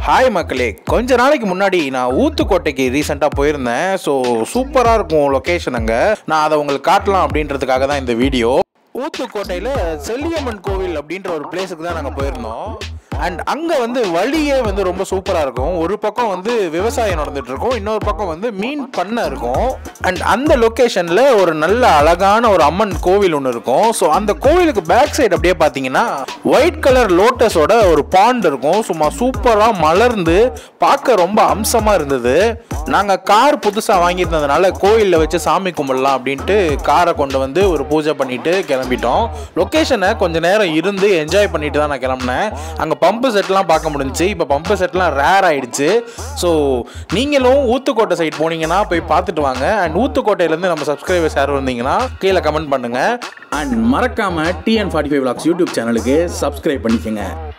hi மக்களே கொஞ்ச நாளைக்கு முன்னாடி நான் ஊத்துக்கோட்டைக்கு ரீசெண்டாக போயிருந்தேன் ஸோ சூப்பராக இருக்கும் லொக்கேஷன் அங்கே நான் அதை உங்களுக்கு காட்டலாம் அப்படின்றதுக்காக தான் இந்த வீடியோ ஊத்துக்கோட்டையில் செல்லியம்மன் கோவில் அப்படின்ற ஒரு பிளேஸுக்கு தான் நாங்கள் போயிருந்தோம் அண்ட் அங்கே வந்து வழியே வந்து ரொம்ப சூப்பராக இருக்கும் ஒரு பக்கம் வந்து விவசாயம் நடந்துட்டு இருக்கும் இன்னொரு பக்கம் வந்து மீன் பண்ணை இருக்கும் அண்ட் அந்த லொக்கேஷனில் ஒரு நல்ல அழகான ஒரு அம்மன் கோவில் ஒன்று இருக்கும் ஸோ அந்த கோவிலுக்கு பேக் சைடு அப்படியே பார்த்தீங்கன்னா ஒயிட் கலர் லோட்டஸோட ஒரு பாண்ட் இருக்கும் சும்மா சூப்பராக மலர்ந்து பார்க்க ரொம்ப அம்சமாக இருந்தது நாங்கள் கார் புதுசாக வாங்கியிருந்ததுனால கோயிலில் வச்சு சாமி கும்பிடலாம் அப்படின்ட்டு காரை கொண்டு வந்து ஒரு பூஜை பண்ணிட்டு கிளம்பிட்டோம் லொக்கேஷனை கொஞ்ச நேரம் இருந்து என்ஜாய் பண்ணிட்டு தான் நான் கிளம்புனேன் அங்கே பம்பு செட்லாம் பார்க்க முடிஞ்சுச்சு இப்போ பம்பு செட்லாம் ரேர் ஆயிடுச்சு ஸோ நீங்களும் ஊத்துக்கோட்டை சைட் போனீங்கன்னா போய் பார்த்துட்டு வாங்க அண்ட் ஊத்துக்கோட்டையிலேருந்து நம்ம சப்ஸ்கிரைபர்ஸ் யாரும் இருந்தீங்கன்னா கீழே கமெண்ட் பண்ணுங்கள் அண்ட் மறக்காம டிஎன் ஃபார்ட்டி ஃபைவ் யூடியூப் சேனலுக்கு சப்ஸ்கிரைப் பண்ணிக்கோங்க